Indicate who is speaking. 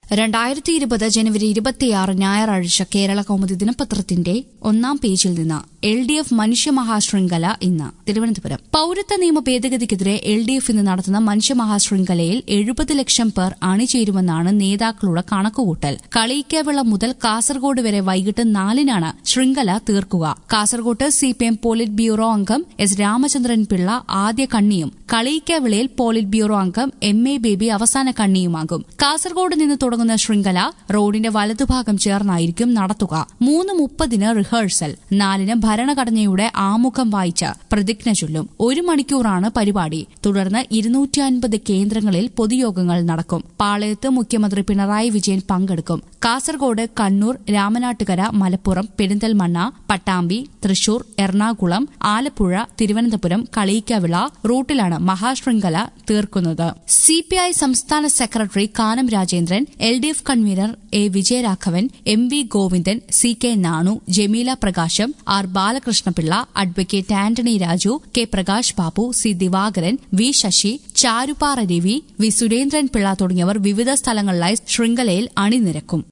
Speaker 1: രണ്ടായിരത്തി ഇരുപത് ജനുവരി ഇരുപത്തിയാറ് ഞായറാഴ്ച കേരള കൗമുദി ദിനപത്രത്തിന്റെ ഒന്നാം പേജിൽ നിന്ന് എൽ ഡി എഫ് മനുഷ്യമഹാശൃംഖല ഇന്ന് തിരുവനന്തപുരം പൌരത്വ നിയമ ഭേദഗതിക്കെതിരെ എൽ ഡി എഫ് ഇന്ന് നടത്തുന്ന മനുഷ്യമഹാശൃംഖലയിൽ എഴുപത് ലക്ഷം പേർ അണിചേരുമെന്നാണ് നേതാക്കളുടെ കണക്കുകൂട്ടൽ കളിയിക്കവിള മുതൽ കാസർഗോഡ് വരെ വൈകിട്ട് നാലിനാണ് ശൃംഖല തീർക്കുക കാസർഗോഡ് സിപിഎം പോളിറ്റ് ബ്യൂറോ അംഗം എസ് രാമചന്ദ്രൻ പിള്ള ആദ്യ കണ്ണിയും കളിയിക്കവിളയിൽ പോളിറ്റ് ബ്യൂറോ അംഗം എം എ ബേബി അവസാന കണ്ണിയുമാകും കാസർഗോഡ് നിന്ന് തുടങ്ങുന്ന ശൃംഖല റോഡിന്റെ വലതുഭാഗം ചേർന്നായിരിക്കും നടത്തുക മൂന്ന് മുപ്പതിന് റിഹേഴ്സൽ നാലിന് ഭരണഘടനയുടെ ആമുഖം വായിച്ച് പ്രതിജ്ഞ ചൊല്ലും ഒരു മണിക്കൂറാണ് പരിപാടി തുടർന്ന് ഇരുന്നൂറ്റി അൻപത് കേന്ദ്രങ്ങളിൽ പൊതുയോഗങ്ങൾ നടക്കും പാളയത്ത് മുഖ്യമന്ത്രി പിണറായി വിജയൻ പങ്കെടുക്കും കാസർഗോഡ് കണ്ണൂർ രാമനാട്ടുകര മലപ്പുറം പെരിന്തൽമണ്ണ പട്ടാമ്പി തൃശൂർ എറണാകുളം ആലപ്പുഴ തിരുവനന്തപുരം കളിയിക്കവിള റൂട്ടിലാണ് മഹാശൃംഖല തീർക്കുന്നത് സിപിഐ സംസ്ഥാന secretary Kanam Rajendran L D F convenor A Vijayaraghavan M V Govindan C K Nanu Jameela Prakasam R Balakrishnapillai advocate Antony Raju K Prakash Babu C Divakaran V Sasi Charupara Ravi V Surendran Pillai തുടങ്ങിയവർ വിവിധ സ്ഥലങ്ങളിലായി ശൃംഖലയിൽ അണിനിരക്കും